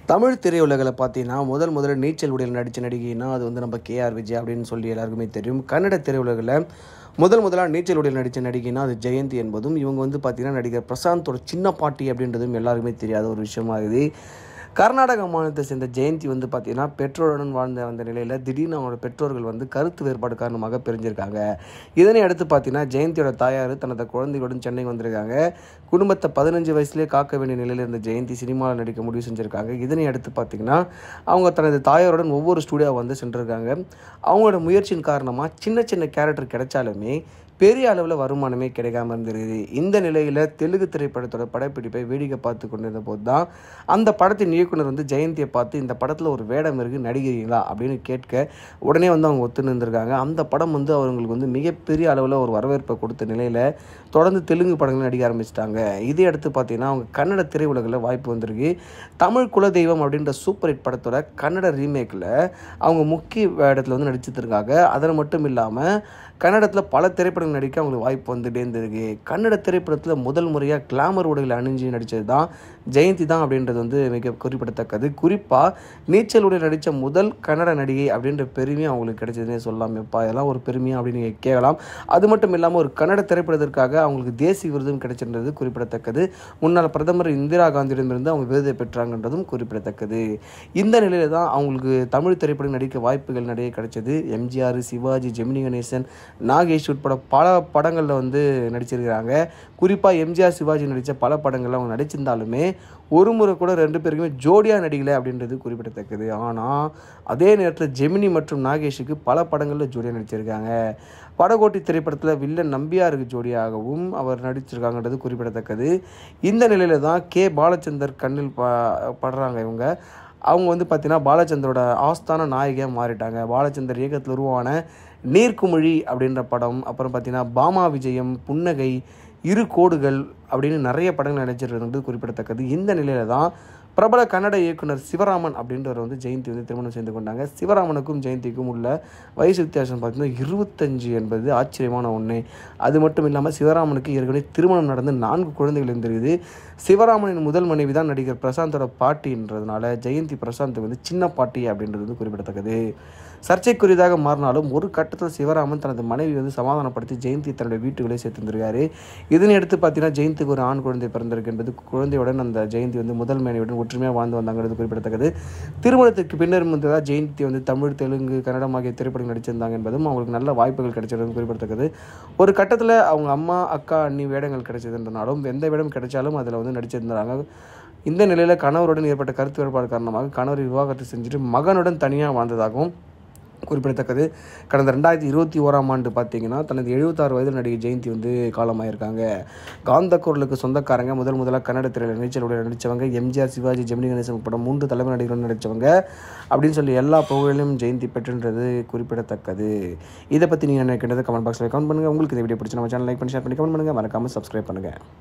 தமிழ் திரையுலகில் பார்த்தீங்கன்னா முதல் முதல்ல நீச்சல் உடையில் நடித்த நடிகைனா அது வந்து நம்ம கேஆர் விஜய் அப்படின்னு சொல்லி எல்லாருக்குமே தெரியும் கன்னட திரையுலகில் முதல் முதலாக நீச்சல் உடையில் நடித்த நடிகைனா அது ஜெயந்தி என்பதும் இவங்க வந்து பார்த்தீங்கன்னா நடிகர் பிரசாந்தோட சின்ன பாட்டி அப்படின்றதும் எல்லாருக்குமே தெரியாத ஒரு விஷயமா இருக்குது கர்நாடக மாநிலத்தை சேர்ந்த ஜெயந்தி வந்து பார்த்தீங்கன்னா பெற்றோருடன் வாழ்ந்த அந்த நிலையில் திடீர்னு அவங்களோட பெற்றோர்கள் வந்து கருத்து வேறுபாடு காரணமாக பிரிஞ்சிருக்காங்க இதனை அடுத்து பார்த்தீங்கன்னா ஜெயந்தியோட தாயார் தனது குழந்தைகளுடன் சென்னை வந்திருக்காங்க குடும்பத்தை பதினஞ்சு வயசுலேயே காக்க வேண்டிய நிலையில் இருந்த ஜெயந்தி சினிமாவில் நடிக்க முடிவு செஞ்சுருக்காங்க இதனை அடுத்து பார்த்தீங்கன்னா அவங்க தனது தாயாருடன் ஒவ்வொரு ஸ்டூடியோ வந்து சென்றிருக்காங்க அவங்களோட முயற்சியின் காரணமாக சின்ன சின்ன கேரக்டர் கிடைச்சாலுமே பெரிய அளவில் வருமானமே கிடைக்காம இருந்திருக்குது இந்த நிலையில் தெலுங்கு திரைப்படத்தோட படப்பிடிப்பை வேடிக்கை பார்த்து கொண்டிருந்த போது தான் அந்த படத்தின் இயக்குனர் வந்து ஜெயந்தியை பார்த்து இந்த படத்தில் ஒரு வேடம் இருக்குது நடிக்கிறீங்களா அப்படின்னு கேட்க உடனே வந்து அவங்க ஒத்துன்னு இருந்திருக்காங்க அந்த படம் வந்து அவங்களுக்கு வந்து மிகப்பெரிய அளவில் ஒரு வரவேற்பை கொடுத்த நிலையில் தொடர்ந்து தெலுங்கு படங்கள் நடிக்க ஆரம்பிச்சிட்டாங்க இதை அடுத்து பார்த்தீங்கன்னா அவங்க கன்னட திரையுலகில் வாய்ப்பு வந்திருக்கு தமிழ் குலதெய்வம் அப்படின்ற சூப்பர் ஹிட் படத்தோட கன்னட ரீமேக்கில் அவங்க முக்கிய இடத்துல வந்து நடிச்சிட்டு இருக்காங்க அதில் மட்டும் இல்லாமல் கன்னடத்தில் பல திரைப்படங்கள் நடிக்க அவங்களுக்கு வாய்ப்பு வந்துட்டே இருந்திருக்கு கன்னட திரைப்படத்தில் முதல் முறையாக கிளாமர் உடையில் அணிஞ்சு நடித்தது தான் ஜெயந்தி தான் அப்படின்றது வந்து மிக குறிப்பிடத்தக்கது குறிப்பாக நீச்சல் உடையில் நடித்த முதல் கன்னட நடிகை அப்படின்ற பெருமையும் அவங்களுக்கு கிடைச்சதுன்னே சொல்லலாம் எப்பா இதெல்லாம் ஒரு பெருமையாக அப்படின்னு நீங்கள் கேட்கலாம் அது மட்டும் இல்லாமல் ஒரு கன்னட திரைப்படத்திற்காக அவங்களுக்கு தேசிய விருதும் கிடைச்சிருந்தது குறிப்பிடத்தக்கது முன்னாள் பிரதமர் இந்திரா காந்தியிடமிருந்து அவங்க விருதை பெற்றாங்கன்றதும் குறிப்பிடத்தக்கது இந்த நிலையில தான் அவங்களுக்கு தமிழ் திரைப்படம் நடிக்க வாய்ப்புகள் நிறைய கிடைச்சது எம்ஜிஆர் சிவாஜி ஜெமினி கணேசன் நாகேஷ் உட்பட பல படங்களில் வந்து நடிச்சிருக்கிறாங்க குறிப்பாக எம்ஜிஆர் சிவாஜி நடித்த பல படங்களில் அவங்க நடிச்சிருந்தாலுமே ஒரு முறை கூட ரெண்டு பேருக்குமே ஜோடியாக நடிக்கலை அப்படின்றது குறிப்பிடத்தக்கது ஆனால் அதே நேரத்தில் ஜெமினி மற்றும் நாகேஷுக்கு பல படங்களில் ஜோடியாக நடிச்சிருக்காங்க படகோட்டி திரைப்படத்தில் வில்லன் நம்பியாருக்கு ஜோடியாகவும் அவர் நடிச்சிருக்காங்கன்றது குறிப்பிடத்தக்கது இந்த நிலையில தான் கே பாலச்சந்தர் கண்ணில் ப படுறாங்க இவங்க அவங்க வந்து பார்த்தீங்கன்னா பாலச்சந்தரோட ஆஸ்தான நாயகியாக மாறிட்டாங்க பாலச்சந்தர் இயக்கத்தில் உருவான நீர்க்குமிழி அப்படின்ற படம் அப்புறம் பார்த்தீங்கன்னா பாமா விஜயம் புன்னகை இரு கோடுகள் அப்படின்னு நிறைய படங்கள் நடிச்சிருக்கிறது குறிப்பிடத்தக்கது இந்த நிலையில தான் பிரபல கன்னட இயக்குனர் சிவராமன் அப்படின்றவர் வந்து ஜெயந்தி வந்து திருமணம் செய்து கொண்டாங்க சிவராமனுக்கும் ஜெயந்திக்கும் உள்ள வயசு வித்தியாசம் பார்த்தீங்கன்னா இருபத்தஞ்சு என்பது ஆச்சரியமான ஒன்று அது மட்டும் இல்லாமல் சிவராமனுக்கு ஏற்கனவே திருமணம் நடந்து நான்கு குழந்தைகள் இருந்திருக்குது சிவராமனின் முதல் மனைவி தான் நடிகர் பிரசாந்தோட பாட்டின்றதுனால ஜெயந்தி பிரசாந்த் வந்து சின்ன பாட்டி அப்படின்றது வந்து குறிப்பிடத்தக்கது சர்ச்சைக்குரியதாக மாறினாலும் ஒரு கட்டத்தில் சிவராமன் தனது மனைவி வந்து சமாதானப்படுத்தி ஜெயந்தி தன்னுடைய வீட்டுகளே சேர்த்திருந்திருக்காரு இதனை அடுத்து பார்த்தீங்கன்னா ஜெயந்திக்கு ஒரு ஆண் குழந்தை பிறந்திருக்கு என்பது குழந்தையுடன் அந்த ஜெயந்தி வந்து முதல் மனைவியுடன் ஒற்றுமையாக வாழ்ந்து வந்தாங்கிறது குறிப்பிடத்தக்கது திருமணத்திற்கு பின்னர் வந்ததாக ஜெயந்தி வந்து தமிழ் தெலுங்கு கன்னடம் ஆகிய திரைப்படங்கள் நடிச்சிருந்தாங்க என்பதும் அவங்களுக்கு நல்ல வாய்ப்புகள் கிடைச்சதும் குறிப்பிடத்தக்கது ஒரு கட்டத்தில் அவங்க அம்மா அக்கா அண்ணி வேடங்கள் கிடைச்சதுன்றனாலும் எந்த வேடம் கிடைச்சாலும் அதில் வந்து நடிச்சிருந்தாங்க இந்த நிலையில் கணவருடன் ஏற்பட்ட கருத்து வேறுபாடு காரணமாக கணவர் விவாகரத்து செஞ்சுட்டு மகனுடன் தனியாக வாழ்ந்ததாகவும் குறிப்பிடத்தக்கது கடந்த ரெண்டாயிரத்தி இருபத்தி ஓராம் ஆண்டு பார்த்தீங்கன்னா தனது எழுபத்தாறு வயதில் நடிகை ஜெயந்தி வந்து காலமாயிருக்காங்க காந்த குரலுக்கு சொந்தக்காரங்க முதல் முதலாக கன்னட திரையில் நீச்சலுடைய நடித்தவங்க எம்ஜிஆர் சிவாஜி ஜெமினி கணேசன் உட்பட மூன்று தலைமை நடிகர்களும் நடித்தவங்க அப்படின்னு சொல்லி எல்லா புகழிலும் ஜெயந்தி பெற்றுன்றது குறிப்பிடத்தக்கது இதை பற்றி நீங்கள் நினைக்கின்றது கமெண்ட் பாக்ஸில் கமெண்ட் பண்ணுங்கள் உங்களுக்கு இந்த வீடியோ பிடிச்சி நம்ம சேனல் லைக் பண்ணி ஷேர் பண்ணி கமெண்ட் பண்ணுங்கள் மறக்காமல் சப்ஸ்கிரைப் பண்ணுங்கள்